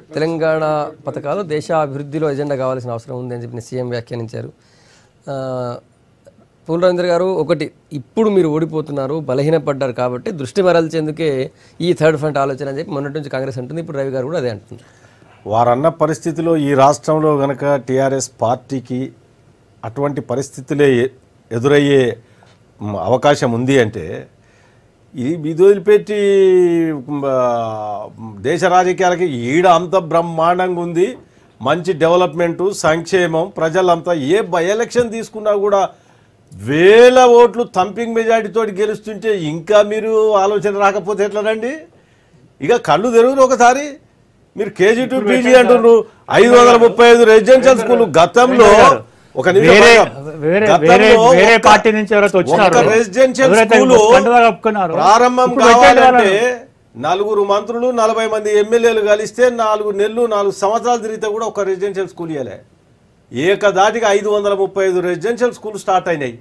తెలంగాణ పథకాలు దేశ అభివృద్ధిలో ఎజెండా కావాల్సిన అవసరం ఉంది అని చెప్పి సీఎం వ్యాఖ్యానించారు ఆ, పూల రవీంద్ర గారు ఒకటి ఇప్పుడు మీరు ఓడిపోతున్నారు బలహీనపడ్డారు కాబట్టి దృష్టి మరల్చేందుకే ఈ థర్డ్ ఫ్రంట్ ఆలోచన అని చెప్పి మొన్నటి నుంచి కాంగ్రెస్ అంటుంది ఇప్పుడు రవి గారు కూడా అదే అంటుంది వారన్న పరిస్థితిలో ఈ రాష్ట్రంలో గనక టీఆర్ఎస్ పార్టీకి అటువంటి పరిస్థితులే ఎ- ఎదురయ్యే మ్, అవకాశం ఉంది అంటే ఇది ఇది వదిలిపెట్టి మ్, ఆ, దేశ రాజకీయాలకి ఈడ అంత బ్రహ్మాండంగా ఉంది మంచి డెవలప్మెంటు సంక్షేమం ప్రజలంతా ఏ బై ఎలక్షన్ తీసుకున్నా కూడా వేల ఓట్లు థంపింగ్ మెజారిటీతో గెలుస్తుంటే ఇంకా మీరు ఆలోచన రాకపోతే ఎట్లనండి ఇక కళ్ళు తెరువురు ఒకసారి మీరు కేజీ టు పీజీ అంటున్నారు ఐదు వందల ముప్పై ఐదు రెసిడెన్షియల్ స్కూల్ గతంలో ఒక నిమిషం వేరే ఆగం. వేరే గతంలో వేరే వేరే ఒక- పార్టీ నుంచి ఎవరైతే వచ్చినారో ఒక రెసిడెన్షియల్ ఎవరైతే స్కూల్ కండువా కప్పుకున్నారో, ప్రారంభం ఇప్పుడు పెట్టండి కావాలంటే వాళ్ళని. నలుగురు మంత్రులు నలభై మంది ఎమ్మెల్యేలు కలిస్తే నాలుగు నెలలు నాలుగు సంవత్సరాలు తిరిగితే కూడా ఒక రెసిడెన్షియల్ స్కూల్ ఇవ్వలే ఏకదాటిగా ఐదు వందల ముప్పై ఐదు రెసిడెన్షియల్ స్కూల్ స్టార్ట్ అయినాయి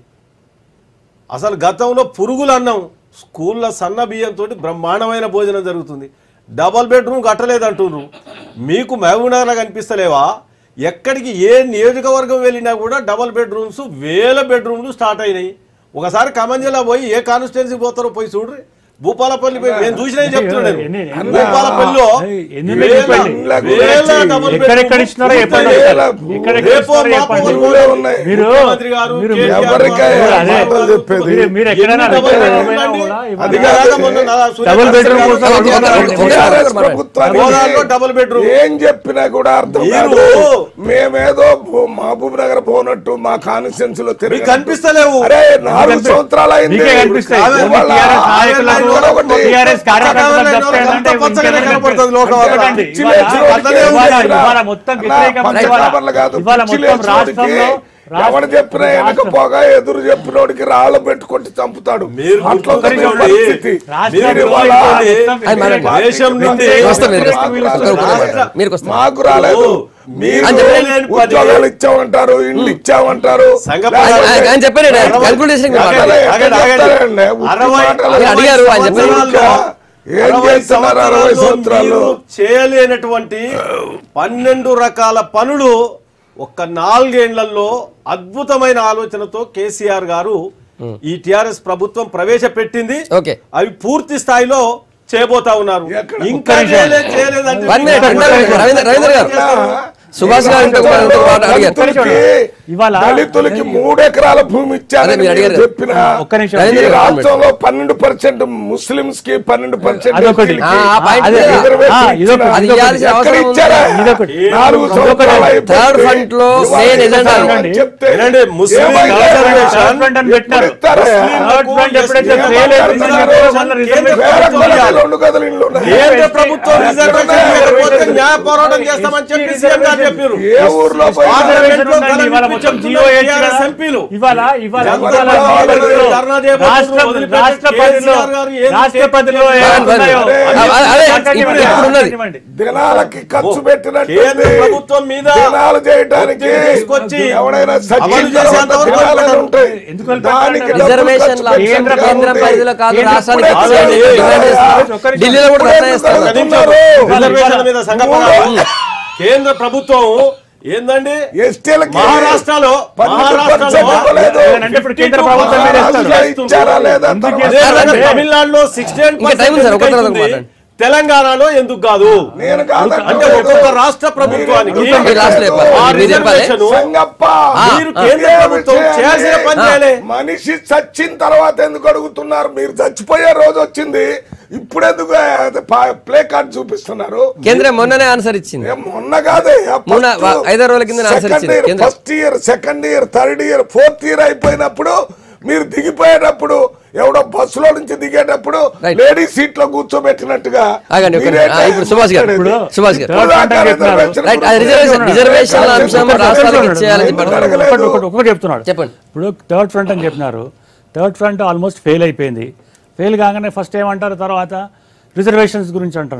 అసలు గతంలో పురుగులు అన్నం స్కూళ్ళ సన్న బియ్యంతో బ్రహ్మాండమైన భోజనం జరుగుతుంది డబల్ బెడ్రూమ్ కట్టలేదు అంటున్నారు మీకు మహబూబ్నగర్లో కనిపిస్తలేవా ఎక్కడికి ఏ నియోజకవర్గం వెళ్ళినా కూడా డబల్ బెడ్రూమ్స్ వేల బెడ్రూమ్లు స్టార్ట్ అయినాయి ఒకసారి కమంజిలా పోయి ఏ కాన్స్టిట్యున్సీ పోతారో పోయి చూడ్రి భూపాలపల్లి పోయి నేను చూసినా చెప్తున్నాను ఎన్ని- ఎన్ని- భూపాలపల్లిలో ఎన్ని వేల- చెప్పండి. వేల డబల్ ఎక్కడెక్కడ బెడ్రూమ్లు ఇచ్చినారో చెప్పండి పూర్తయినాయి. ఒకసారి. ఎక్కడెక్కడ రేపో ఇచ్చినారో మాపో చెప్పండి. ఊళ్ళో ఉన్నాయి. మీరు ముఖ్యమంత్రి గారు, మీరు కేసీఆర్ ఎవరికా గారు, అదే. మాటలు చెప్పేది మీరు- మీరు ఎక్కడైనా ఎన్ని డబల్ ఎక్కడైనా బెడ్రూమ్లు అండి? కూడా ఇవాళ అది కాక మొన్న నా సూర్య డబుల్ బెడ్రూమ్ ప్రకాష్ కోసం గారు అడుగుతున్నారు. అడుగుతున్నారు. టీఆర్ఎస్ మరి. ప్రభుత్వానికి గోదావరిలో డబుల్ బెడ్రూమ్ ఏం చెప్పినా కూడా అర్థం మీరు- కాదు మేమేదో భూ- మహబూబ్ నగర్ పోనట్టు మా కాన్స్టిట్యూన్సీ లో తిరిగి మీకు కనిపిస్తలేవు అరే నాలుగు కనిపి- సంవత్సరాలు అయింది మీకే కనిపిస్తాయి. కాదు, మీ వాళ్ళ TRS ఆయన నాయకులకు, ఒకటి TRS కార్యకర్తలకు పక్కన చెప్తే ఏంటంటే అంతా పచ్చగా ఇంకెవరికి కనపడుతుంది లోకం అంతా. చెప్పకండి. పిచ్చి ఇవాళ- లేచిన వాడికి అట్లనే ఉంది. ఇవాళ- ఇక్కడ. ఇవాళ మొత్తం అన్నా, వ్యతిరేకం పక్క ఇవాళ- కాపర్లు కాదు, ఇవాళ పిచ్చి మొత్తం లేచిన వాడికి రాష్ట్రంలో ఎవడు చెప్పినా రాష్ట్రం- వెనకపోగా ఎదురు చెప్పినోడికి రాళ్ళు పెట్టుకుంటే చంపుతాడు మీరు అట్లా ఉంది మీ గుర్తుంచుకోండి. పరిస్థితి రాష్ట్రంలో మీరు ఇవాళ మొత్తం అది మరి వ్యతిరేకం. దేశం నుండి వస్తాం మీరు వస్తాం. మాకు ఒక్క నిమిషం రాలేదు. మాట్లాడండి. మీరు వస్తాం మాకు రాలేదు మీరు అని చెప్పండి. ఉద్యోగాలు ఇచ్చామంటారు ఇండ్లు ఇచ్చామంటారు సంఘ లేకపోతే ఆయన- ఆయన చెప్పండి, ఆయన calculation మీరు ఆగండి, మాట్లాడండి. ఆగండి, ఆగండి. చెప్తారండి. ఉత్తి అరవై మాటలు మీరు అడిగారు, ఆయన చెప్పండి. సంవత్సరాల్లో ఏం అరవై చేస్తున్నారు అరవై సంవత్సరాల్లో? మీరు చేయలేనటువంటి పన్నెండు రకాల పనులు ఒక్క నాలుగేండ్లలో అద్భుతమైన ఆలోచనతో కేసీఆర్ గారు ఈ టిఆర్ఎస్ ప్రభుత్వం ప్రవేశపెట్టింది ఓకే అవి పూర్తి స్థాయిలో చేయబోతా ఉన్నారు ఎక్కడ? ఇంకా చేయలేదు చేయలేదంటే వన్ మినిట్ రవీంద్ర రవీంద్ర రవీంద్ర గారు సుభాష్ గారు ఇంకొక మాట- ఇంకొక మాట అడిగారు దళితులకి ఇవాళ- దళితులకి మూడు ఎకరాల భూమి అదే ఇచ్చారని మీరు అడిగారు మీరు కదా. చెప్పిన ఒక్క నిమిషం. ఈ రవీంద్ర గారు రాష్ట్రంలో పన్నెండు పర్సెంట్ ముస్లింస్ కి పన్నెండు పర్సెంట్ అదొకటి. ఆ, ఆ పాయింట్ అదే, మీద. ఆ, ఇదొకటి. అది ఇవ్వాల్సిన అవసరం ఉంది. ఇచ్చారా ఇదొకటి. నాలుగు సంవత్సరాలు అయిపోయింది. థర్డ్ ఫ్రంట్ లో ఇవాళ మెయిన్ ఎజెండా ఇవ్వాలి చెప్తే వినండి, ముస్లిం ఏమైంది? రిజర్వేషన్ థర్డ్ ఫ్రంట్ అని పెట్టినారు. ఎప్పుడు ఇస్తారా? థర్డ్ ఫ్రంట్ ఎప్పుడైతే ఏం ఫెయిల్ అయిపోయిందో మాట్లాడుతున్నారు? మళ్ళీ కేంద్ర రిజర్వేషన్ వేల ప్రభుత్వం గదులు, ఇవ్వాలి. రెండు గదులు ఇల్లు ఉన్నాయి. కేంద్ర ప్రభుత్వం రిజర్వేషన్ ఇవ్వకపోతే న్యాయ పోరాటం చేస్తామని చెప్పి సీఎం గారు చెప్పారు ఏ ఊర్లో పోయినా పార్లమెంట్ లో ఉందండి. ఇవాళ మొత్తం జియో ఎయిట్ టీఆర్ఎస్ కదా. ఎంపీలు. ఇవాళ ఇవాళ జనతా ఇవాళ పార్టీ జియో ధర్నా చేయబోతున్నారు. రాష్ట్ర వదిలిపెట్టి రాష్ట్ర పరిధిలో కేసీఆర్ గారు ఏం రాష్ట్ర పరిధిలో చేస్తే ఏమున్నాయో అదే, అన్ని అదే, మాట్లాడివ్వండి. ఇప్పుడు ఉన్నది. మాట్లాడివ్వండి. దినాలకి ఖర్చు పెట్టినట్టు కేంద్ర ప్రభుత్వం మీద దినాలు చేయడానికి ఒత్తిడి తీసుకొచ్చి ఎవడైనా సచిన్ అమలు చేసేంత వరకు దినాలే పెట్టరు. ఉంటాయి ఎందుకు దానికి డబ్బులు రిజర్వేషన్ ఖర్చు పెట్టడానికి కేంద్ర ఉంటాయి. కేంద్ర పరిధిలో కాదు కేంద్ర రాష్ట్రానికి ప్రభుత్వం ఇచ్చేయండి. ఏం డిమాండ్ చేస్తున్నారు. చేస్తున్నారు? ఢిల్లీలో కూడా ధర్నా చేస్తారు ఒక్క నిమిషం. నిమిషం. ఉన్నారు. రిజర్వేషన్ల మీద సంఘపడాలి. కేంద్ర ప్రభుత్వం ఏందండి ఎస్టీలకి మహారాష్ట్రలో పన్నెండు మహారాష్ట్రలో పర్సెంట్ ఇవ్వలేదు. అంటే ఇప్పుడు కేంద్ర ప్రభుత్వం మీద ఇస్తారు. మహారాష్ట్రలో ఇచ్చారా లేదా ఎందుకు తర్వాత? అదే అంటే- విధంగా తమిళనాడులో సిక్స్టీ ఇంకా టైం ఉంది సార్, ఒక తర్వాత ఒక మాట. తెలంగాణలో ఎందుకు కాదు నేను కాదంటలేదు. అంటే ఒక్కొక్క రాష్ట్ర ప్రభుత్వానికి మీరు మీరు లాస్ట్లో చెప్పాలి. ఆ మీరు చెప్పాలి. రిజర్వేషన్ సంగప్ప మీరు కేంద్ర ప్రభుత్వం చేయాల్సిన పని చేయాలి మనిషి చచ్చిన తర్వాత ఎందుకు అడుగుతున్నారు మీరు చచ్చిపోయే రోజు వచ్చింది ఇప్పుడు ఎందుకు ప్లే కార్డ్ చూపిస్తున్నారు కేంద్రం మొన్ననే ఆన్సర్ ఇచ్చింది ఏ మొన్న కాదే మొన్న వా- ఐదో రోజుల కింద ఆన్సర్ ఇచ్చింది కేంద్రం. First year second year third year fourth year అయిపోయినప్పుడు మీరు దిగిపోయేటప్పుడు ఎవడో బస్సులో నుంచి దిగేటప్పుడు Right. లేడీస్ సీట్ లో కూర్చోబెట్టినట్టుగా ఆగండి ఒక నిమిషం. ఆ, ఇప్పుడు సుభాష్ గారు మీరేంటి? సుభాష్ గారు థర్డ్ ఫ్రంట్ అని చెప్పినారు. రైట్ అది రిజర్వేషన్ రిజర్వేషన్ అంశం రాష్ట్రాలకు ఇచ్చేయాలని చెప్పారు అడగలేదు. ఒకటి ఒకటి ఒకటి చెప్తున్నాడు చెప్పండి. ఇప్పుడు థర్డ్ ఫ్రంట్ అని చెప్పినారు థర్డ్ ఫ్రంట్ ఆల్మోస్ట్ ఫెయిల్ అయిపోయింది ఫెయిల్ కాగానే ఫస్ట్ ఏమంటారు తర్వాత రిజర్వేషన్స్ గురించి అంటున్నారు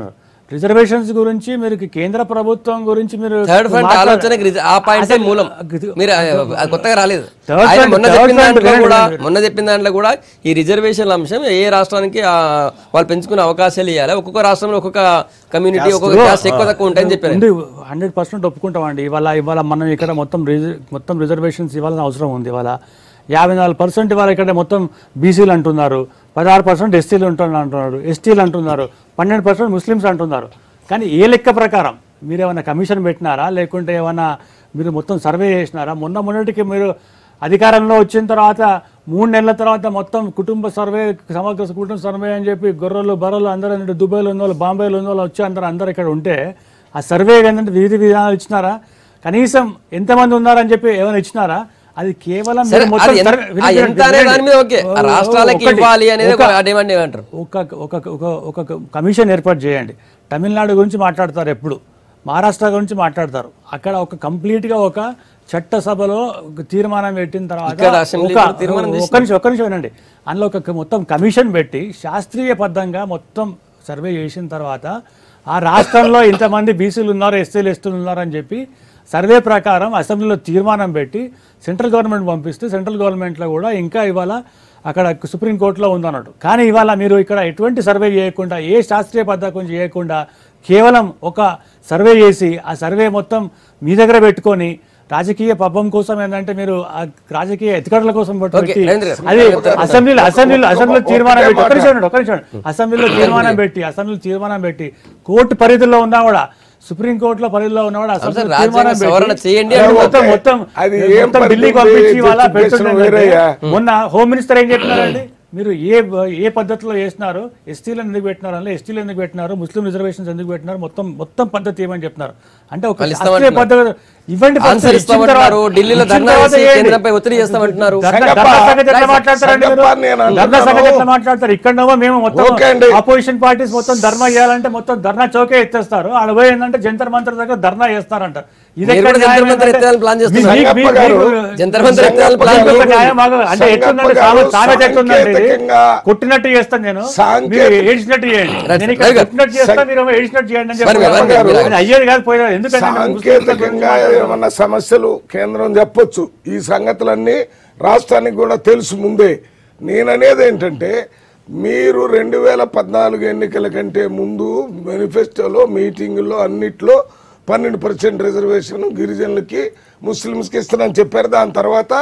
రిజర్వేషన్స్ గురించి మీరు కేంద్ర ప్రభుత్వం గురించి మీరు థర్డ్ ఫ్రంట్ మాట్లాడ- ఆలోచనకి రిజ- ఆ పాయింట్ అసలు- మూలం అది- మీరు ఆ- అది కొత్తగా రాలేదు Third ఆయన front- మొన్న third చెప్పిన front దాంట్లో వినండి, కూడా వినండి. మొన్న చెప్పిన దాంట్లో కూడా ఈ రిజర్వేషన్ల అంశం ఏ రాష్ట్రానికి ఆ, వాళ్ళు పెంచుకునే అవకాశాలు ఇవ్వాలి ఒక్కొక్క రాష్ట్రంలో ఒక్కొక్క కమ్యూనిటీ ఒక్కొక్క క్యాస్ట్ ఎక్కువ తక్కువ ఉంటాయని చెప్పారు ఉంది హండ్రెడ్ పర్సెంట్ ఒప్పుకుంటామండి ఇవాళ ఇవాళ మనం ఇక్కడ మొత్తం రిజ- మొత్తం రిజర్వేషన్స్ ఇవ్వాలని అవసరం ఉంది ఇవాళ యాభై నాలుగు పర్సెంట్ ఇవాళ ఇక్కడ మొత్తం బీసీలు అంటున్నారు పదహారు పర్సెంట్ ఎస్టీలు ఉంటున్నారు అంటున్నారు ఎస్టీలు అంటున్నారు పన్నెండు పర్సెంట్ ముస్లిమ్స్ అంటున్నారు కానీ ఏ లెక్క ప్రకారం మీరు ఏమైనా కమిషన్ పెట్టినారా లేకుంటే ఏమైనా మీరు మొత్తం సర్వే చేసినారా మొన్న మొన్నటికి మీరు అధికారంలో వచ్చిన తర్వాత మూడు నెలల తర్వాత మొత్తం కుటుంబ సర్వే సమగ్ర కుటుంబ సర్వే అని చెప్పి గొర్రెలు బర్రెలు అందరూ ఏంటంటే దుబాయ్లో ఉన్న వాళ్ళు బాంబేలో ఉన్న వాళ్ళు వచ్చి అందరూ అందరూ ఇక్కడ ఉంటే ఆ సర్వే ఏంటంటే విధి విధానాలు ఇచ్చినారా కనీసం ఎంతమంది ఉన్నారని చెప్పి ఏమైనా ఇచ్చినారా అది కేవలం సరే మీరు మొత్తం అది ఎంత- సర్వే- ఆ వినండి, ఎంత అనే వినండి. దాని మీద ఓకే ఆ రాష్ట్రాలకి ఒకటి, ఇవ్వాలి అనేది ఒక- ఒక డిమాండ్ ఏమంటారు ఒక ఒక ఒక ఒక కమిషన్ ఏర్పాటు చేయండి తమిళనాడు గురించి మాట్లాడతారు ఎప్పుడు మహారాష్ట్ర గురించి మాట్లాడతారు అక్కడ ఒక కంప్లీట్గా ఒక చట్టసభలో ఒక తీర్మానం పెట్టిన తర్వాత ఇక్కడ అసెంబ్లీలో ఒక తీర్మానం ఒక్క నిమిషం ఒక్క నిమిషం వినండి అందులో ఒక మొత్తం కమిషన్ పెట్టి శాస్త్రీయబద్ధంగా మొత్తం సర్వే చేసిన తర్వాత ఆ రాష్ట్రంలో ఇంతమంది బీసీలు ఉన్నారు ఎస్సీలు ఎస్టీలు ఉన్నారు అని చెప్పి సర్వే ప్రకారం అసెంబ్లీలో తీర్మానం పెట్టి సెంట్రల్ గవర్నమెంట్ పంపిస్తే సెంట్రల్ గవర్నమెంట్లో కూడా ఇంకా ఇవాళ అక్కడ సుప్రీంకోర్టులో ఉందన్నట్టు కానీ ఇవాళ మీరు ఇక్కడ ఎటువంటి సర్వే చేయకుండా ఏ శాస్త్రీయ పద్ధతి చేయకుండా కేవలం ఒక సర్వే చేసి ఆ సర్వే మొత్తం మీ దగ్గర పెట్టుకొని రాజకీయ పబ్బం కోసం ఏంటంటే మీరు ఆ రాజకీయ ఎత్తుకడల కోసం పెట్టి రవీంద్ర గారు. అది అసెంబ్లీలో అసెంబ్లీలో అసెంబ్లీలో తీర్మానం పెట్టి ఒక్క నిమిషం ఉండండి, ఒక్క నిమిషం ఉండండి. అసెంబ్లీలో తీర్మానం పెట్టి అసెంబ్లీలో తీర్మానం పెట్టి కోర్టు పరిధిలో ఉన్నా కూడా సుప్రీం కోర్టులో పరిధిలో ఉన్నా కూడా అసెంబ్లీలో రాజ్యాంగ తీర్మానం పెట్టి సవరణ చేయండి అది అంటే మొత్తం ఓకే. మొత్తం అది ఏం మొత్తం ఢిల్లీకి పరిస్థితి పంపించి వాళ్ళ justification పెడుతుండే వేరేయా? మొన్న హోమ్ మినిస్టర్ ఏం చెప్పినారండి మీరు ఏ ఏ పద్ధతిలో చేసినారు ఎస్టీలను ఎందుకు పెట్టినారు అంటే ఎస్టీలు ఎందుకు పెట్టినారు ముస్లిం రిజర్వేషన్స్ ఎందుకు పెట్టినారు మొత్తం మొత్తం పద్ధతి ఏమని చెప్తున్నారు అంటే ఒక వాళ్ళు శాస్త్రీయ ఇస్తామంటున్నారు. పద్ధతి ఇవ్వండి first. ఆన్సర్ ఇచ్చిన ఇస్తామంటున్నారు తర్వాత- ఢిల్లీలో ఇచ్చిన ధర్నా తర్వాత చేసి చేయండి. కేంద్రంపై ఒత్తిడి చేస్తామంటున్నారు ధర్నా సంగప్ప. ధర్నా సంగతి ఎట్లా మాట్లాడతారండి మీరు? సంగప్ప నేను ధర్నా అంటున్నాను. సంగతి ఎట్లా మాట్లాడతారు ఇక్కడనేమో మేము మొత్తం ఓకే అండి. అపోజిషన్ పార్టీస్ మొత్తం ధర్నా చేయాలంటే మొత్తం ధర్నా చౌకే ఎత్తేస్తారు ఆడ పోయి ఏంటంటే జంతర్ మంత్ర దగ్గర ధర్నా చేస్తారంట ఇది మీరు ఎక్కడ కూడా జంతర్ న్యాయం మంతర్ ఏంటంటే- ఎత్తేయాలని ప్లాన్ చేస్తున్నారు. మీ- మీ- సంగప్ప గారు, మీకు- జంతర్ మంతర్ ఎత్తేయాలని ప్లాన్ మీకు ఒక చేస్తున్నారు. న్యాయం ఆగదు. అంటే ఎట్లుందంటే సంగప్ప గారు సామె- సామెత ఎట్లుందంటే ఇది? సాంకేతికంగా- కొట్టినట్టు చేస్తాను నేను మీరు సాంకేతిక- ఏడిచినట్టు చేయండి రైట్, నేను ఇక్కడ రైట్. కొట్టినట్టు చేస్తా మీరు ఏమో ఏడిచినట్టు చేయండి అని మరి చెప్పి మరి గారు, మీరు అది అయ్యేది కాదు పోయేది ఎందుకంటే సాంకేతికంగా ఏమన్నా సమస్యలు కేంద్రం చెప్పొచ్చు ఈ సంగతులన్నీ రాష్ట్రానికి కూడా తెలుసు ముందే నేననేది ఏంటంటే మీరు రెండు వేల పద్నాలుగు ఎన్నికల కంటే ముందు మేనిఫెస్టోలో మీటింగుల్లో అన్నిట్లో పన్నెండు పర్సెంట్ రిజర్వేషన్ గిరిజనులకి ముస్లిమ్స్కి ఇస్తానని చెప్పారు దాని తర్వాత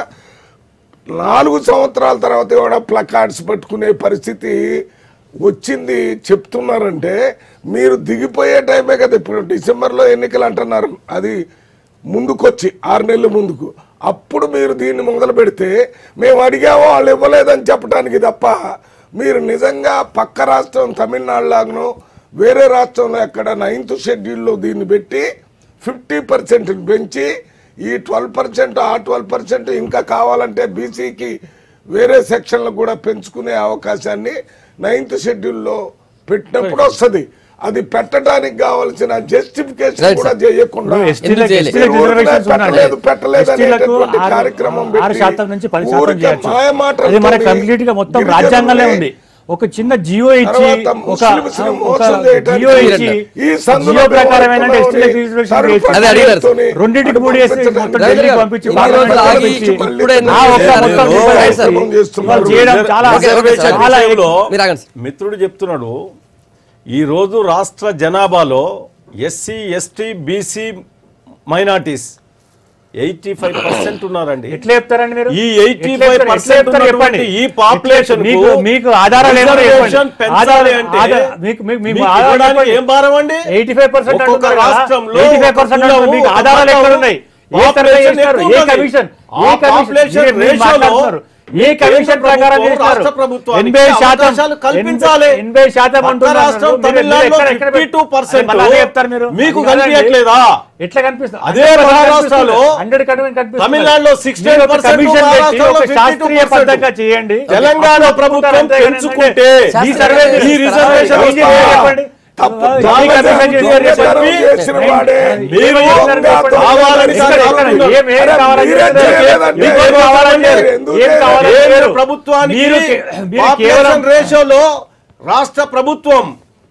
నాలుగు సంవత్సరాల తర్వాత కూడా ప్లకార్డ్స్ పట్టుకునే పరిస్థితి వచ్చింది చెప్తున్నారంటే మీరు దిగిపోయే టైమే కదా ఇప్పుడు డిసెంబర్లో ఎన్నికలు అంటున్నారు అది ముందుకొచ్చి ఆరు నెలల ముందుకు అప్పుడు మీరు దీన్ని మొదలు పెడితే మేము అడిగామో వాళ్ళు ఇవ్వలేదని చెప్పడానికి తప్ప మీరు నిజంగా పక్క రాష్ట్రం తమిళనాడులాగనో వేరే రాష్ట్రంలో ఎక్కడ నైన్త్ షెడ్యూల్లో దీన్ని పెట్టి ఫిఫ్టీ పర్సెంట్ పెంచి ఈ ట్వెల్వ్ పర్సెంట్ ఆ ట్వెల్వ్ పర్సెంట్ ఇంకా కావాలంటే బీసీకి వేరే సెక్షన్లు కూడా పెంచుకునే అవకాశాన్ని నైన్త్ షెడ్యూల్లో పెట్టినప్పుడు వస్తుంది అది పెట్టడానికి కావాల్సిన జస్టిఫికేషన్ Right, కూడా sir. చేయకుండా ఇప్పుడు ఎస్టీలకు చేయలేదు? ఎస్టీలకు మీరు ఊరికే రిజర్వేషన్స్ ఉన్నాయి. పెట్టలేదు, పెట్టలేదు ఎస్టీలకు అనేటటువంటి ఆరు- కార్యక్రమం ఆరు పెట్టి శాతం నుంచి పది శాతం ఊరికే చేయొచ్చు మాయమాటలతోని అది మన కంప్లీట్ గా మొత్తం గిరిజనుల్ని రాజ్యాంగంలో ఉంది ఒక చిన్న జియో ఇచ్చి తర్వాత ఒక ముస్లిమ్స్ని ఒక మోసం చేయడానికి జియో ఇచ్చి ఈ సందులో జియో ప్రకారం ఏంటంటే పెట్టుకుని ఎస్టీలకు రిజర్వేషన్ సరుకు చేయొచ్చు. అదే అడిగారు. రెండింటికి మూడు వేసి మొత్తం రవీంద్ర ఢిల్లీకి గారు, పంపించి ఇన్ని పార్లమెంట్ రోజులు ఆగి పంపించి ఇప్పుడే ఆ ఒక్క చేశారు. మొత్తం మీరు డిఫరెన్స్ కార్యక్రమం చేస్తున్నారు. ఇవాళ చేయడం చాలా ఓకే, ఓకే, సార్. చాలా విషయంలో మీరు ఆగండి సార్. మిత్రుడు చెప్తున్నాడు ఈ రోజు రాష్ట్ర జనాభాలో SC ST BC minorities eighty five percent ఉన్నారండి ఎట్లా చెప్తారండి మీరు ఈ ఎయిటీ ఎట్లా ఫైవ్ చెప్తారు? ఎట్లా పర్సెంట్ చెప్తారు చెప్పండి ఈ పాపులేషన్ మీకు మీకు ఆధారాలు ఏమో చెప్పండి. పెంచాలి ఆధారాలు- అంటే ఆధార- మీకు మీకు మీకు మీకు ఆధారాలు ఇవ్వడానికి చెప్పండి. ఏం భారం అండి 85% ఒక్కొక్క అంటున్నారు కదా? రాష్ట్రంలో 85% ఒక అంటున్నారు. మీకు కులము, ఆధారాలు ఒక ఎక్కడ మతం, ఉన్నాయి? ఏ population సర్వే చేస్తారు? ఎక్కువ ఏ ఉన్నది. కమిషన్? ఆ ఏ కమిషన్? population మీరు- మీరు ratio లో మాట్లాడుతున్నారు. ఏ కమిషన్ ప్రకారం ప్రభుత్వం, చేస్తారు? రాష్ట్ర ప్రభుత్వానికి ఎనభై శాతం అవకాశాలు కల్పించాలి. ఎనభై శాతం పక్క అంటున్నారు. రాష్ట్రం మీరు- తమిళనాడులో మీరు ఎక్కడ- ఎక్కడ 52% మళ్ళీ అదే చెప్తారు మీరు మీకు అది కాదండి. కనిపించట్లేదా? ఎట్లా కనిపిస్తుంది అదే మహారాష్ట్రలో హండ్రెడ్ కనిపిస్తుంది తమిళనాడులో 68% మీరు ఒక కమిషన్ పెట్టి మహారాష్ట్రలో ఒక శాస్త్రీయ 52% పద్ధతిగా చేయండి తెలంగాణ అప్పుడు ప్రభుత్వం అంతే కానీ పెంచుకుంటే ఈ సర్వే ఈ చేసి- రిజర్వేషన్ ఇది వస్తుందా? చెప్పండి. తప్పు ఈ దొంగ కమిషన్ చేసి దొంగ చెప్పండి. దొంగ చేసిన వాడే. మీరు కావాలని ఎక్కడ- చెప్పండి. ఎక్కడ- ఏం- ఏం అరే కావాలని మీరే చెప్పండి. చేయలేదంటే మీకు ఏం కావాలని మీరు చెప్పండి. ఎందుకు ఏం కావాలని కేంద్ర చెప్పండి. ప్రభుత్వానికి మీరు కే- మీరు పాపులేషన్ కేవలం రేషియోలో రాష్ట్ర ప్రభుత్వం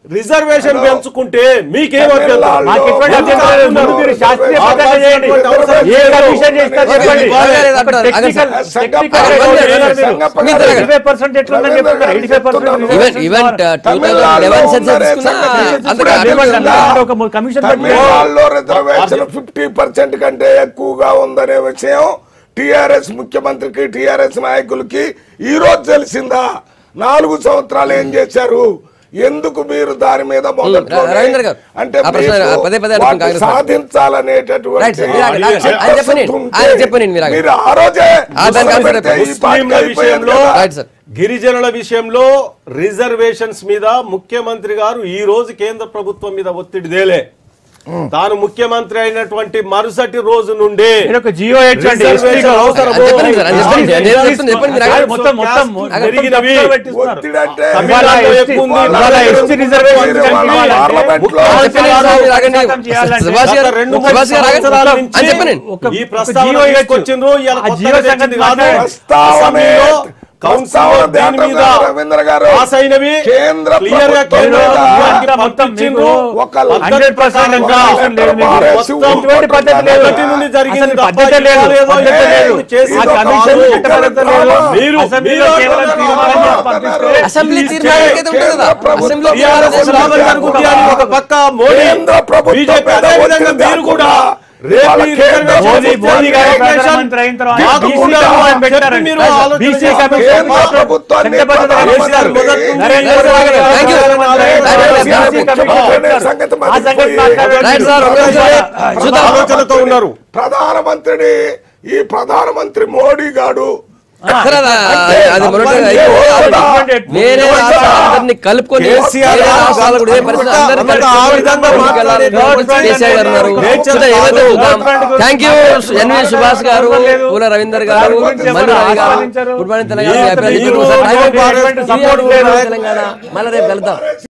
రిజర్వేషన్ పెంచుకుంటే మీకేం అభ్యంతరం? మాకు ఎటువంటి అభ్యంతరం లేదు. ముందు మీరు శాస్త్రీయ పద్ధతిలో చేయండి. ఏ కమిషన్ చేస్తారు చెప్పండి. ఒక టెక్నికల్- టెక్నికల్ రవీంద్ర చేస్తారు మీరు. రవీంద్ర 85% ఎట్లుందని చెప్తున్నారు. 85% even even two thousand eleven census తీసుకున్నా అంతగా అంటే ఒక కమిషన్ పెట్టి తమిళనాడులో రిజర్వేషన్ ఫిఫ్టీ పర్సెంట్ కంటే ఎక్కువగా ఉందనే విషయం టిఆర్ఎస్ ముఖ్యమంత్రికి టిఆర్ఎస్ నాయకులకి ఈ రోజు తెలిసిందా నాలుగు సంవత్సరాలు ఏం చేశారు ఎందుకు మీరు దాని మీద మొదట్లోనే- రవీంద్ర గారు, అంటే ఆ ప్రశ్న మీకు పదే పదే అడుగుతుంది వాటిని కాంగ్రెస్ పార్టీ. సాధించాలనేటటువంటి రైట్ సార్, మీరు ఆగండి, ఆగండి. ఆయన చెప్పండి, చిత్తశుద్ధి ఆయన ఉంటే చెప్పండి, మీరు ఆగండి. మీరు ఆ రోజే ఆ దానికి ఆన్సర్ పెడితే చెప్పండి. ఈ పార్టీ ముస్లింల అయిపోయేది విషయంలో కదా. రైట్ సార్ గిరిజనుల విషయంలో రిజర్వేషన్స్ మీద ముఖ్యమంత్రి గారు ఈ రోజు కేంద్ర ప్రభుత్వం మీద ఒత్తిడి దేలే తాను ముఖ్యమంత్రి అయినటువంటి మరుసటి రోజు నుండే మీరు ఒక జియో హెచ్చండి రిజర్వేషన్ అవసరము. అది చెప్పండి సార్, అది చెప్పండి. నేను చెప్తున్నా, చెప్పండి మీరు ఆగండి. మొత్తం మొత్తం పెరిగినవి. ఒత్తిడి అంటే తమిళనాడులో ఇవాళ ఎక్కువ ఉంది. ఇవాళ ఇవాళ ఎస్టీ రిజర్వేషన్ ఇవాళ పార్లమెంట్లో చెప్పండి సార్, మీరు ఆగండి. చేయాలంటే సుభాష్ గారు, గత రెండు మూడు సుభాష్ గారు ఆగండి. సంవత్సరాల అని నుంచి చెప్పండి ఒక- ఈ ఒక ప్రస్తావన జియో ఇవ్వచ్చు. తీసుకొచ్చిండ్రు ఇవాళ ఆ కొత్తగా జియో సంగతి తెచ్చింది కాదు. మాట్లాడండి. ప్రస్తావనే అసెంబ్లీలో కౌన్సిల్ ప్రస్తావన దీని మీద దాటం రవీంద్ర గారు పాస్ అయినవి కేంద్ర క్లియర్ గా ప్రభుత్వం కేంద్ర మీద ప్రభుత్వానికి మొత్తం పంపించిండ్రు. మీకు ఒక పద్ధతి 100% ప్రకారంగా ఇన్ఫర్మేషన్ లేదు మీకు. మొత్తం ఇటువంటి పద్ధతి లేదు. మొదటి నుండి జరిగింది అసలు తప్ప పద్ధతి లేదు. ఇవాళ ఏదో పద్ధతి ఏ లేదు. చేసి ఆ ఇదో కమిషన్ కాదు. చట్టబద్ధత లేదు. మీరు- అసెంబ్లీలో మీరు కేవలం అంటున్నారు. తీర్మానం చేసి పంపిస్తే అసెంబ్లీ తీర్మానం అయితే ఉంటుంది కదా అసెంబ్లీ టీఆర్ఎస్ తీర్మానం రాహుల్ గాంధీ గుర్తించారు. ఒక పక్క మోడీ కేంద్ర ప్రభుత్వం బీజేపీ మీద అదే విధంగా ఒత్తిడి మీరు కూడా తేకుండా రేపు ఇవాళ ఈ కేంద్ర రిజర్వేషన్ మోదీ మోదీ గారు రిజర్వేషన్ ప్రధానమంత్రి అయిన తర్వాత మాకు బీసీ కూడా కమిషన్ చెప్పి పెట్టారండి. మీరు ఆలోచన బీసీ చేయాలి. కమిషన్ కేంద్ర ప్రభుత్వాన్ని చట్టబద్ధత ప్రధానమంత్రి కేసీఆర్ మొదటి నుండి నరేంద్ర మోదీ గారు Thank you. ప్రధానమంత్రి అయిన తర్వాత Thank you. బీసీ కమిషన్ పెట్టారు. సంగతి ఆ సంగతి మర్చిపోయి- మాట్లాడండి. రైట్ సార్, ఒక నిమిషం. చూద్దాం. ఆలోచనతో ఉన్నారు ప్రధానమంత్రిని ఈ ప్రధానమంత్రి మోడీ గాడు సార్, అది అది మొదట అయిపోయింది. వేరే రాష్ట్రాలందరినీ కలుపుకొని కేసీఆర్ వేరే రాష్ట్రాలు కూడా ఏ పరిస్థితి అందరినీ అంతగా ఆ విధంగా కలుపుకొని మాట్లాడే ముందుకెళ్ళాలని కేసీఆర్ గారు ఉన్నారు. నేచర్ చూద్దాం, ఏమైతే కాదు. చూద్దాం థ్యాంక్ యూ ఎన్వి సుభాష్ గారు పూల రవీందర్ గారు మల్లు రవి గారు గుడ్ మార్నింగ్ తెలంగాణ మీరు- మీ అభిప్రాయాలు మీరు చెప్పండి. భారత్ తెలంగాణ మళ్ళీ రేపు వెళ్దాం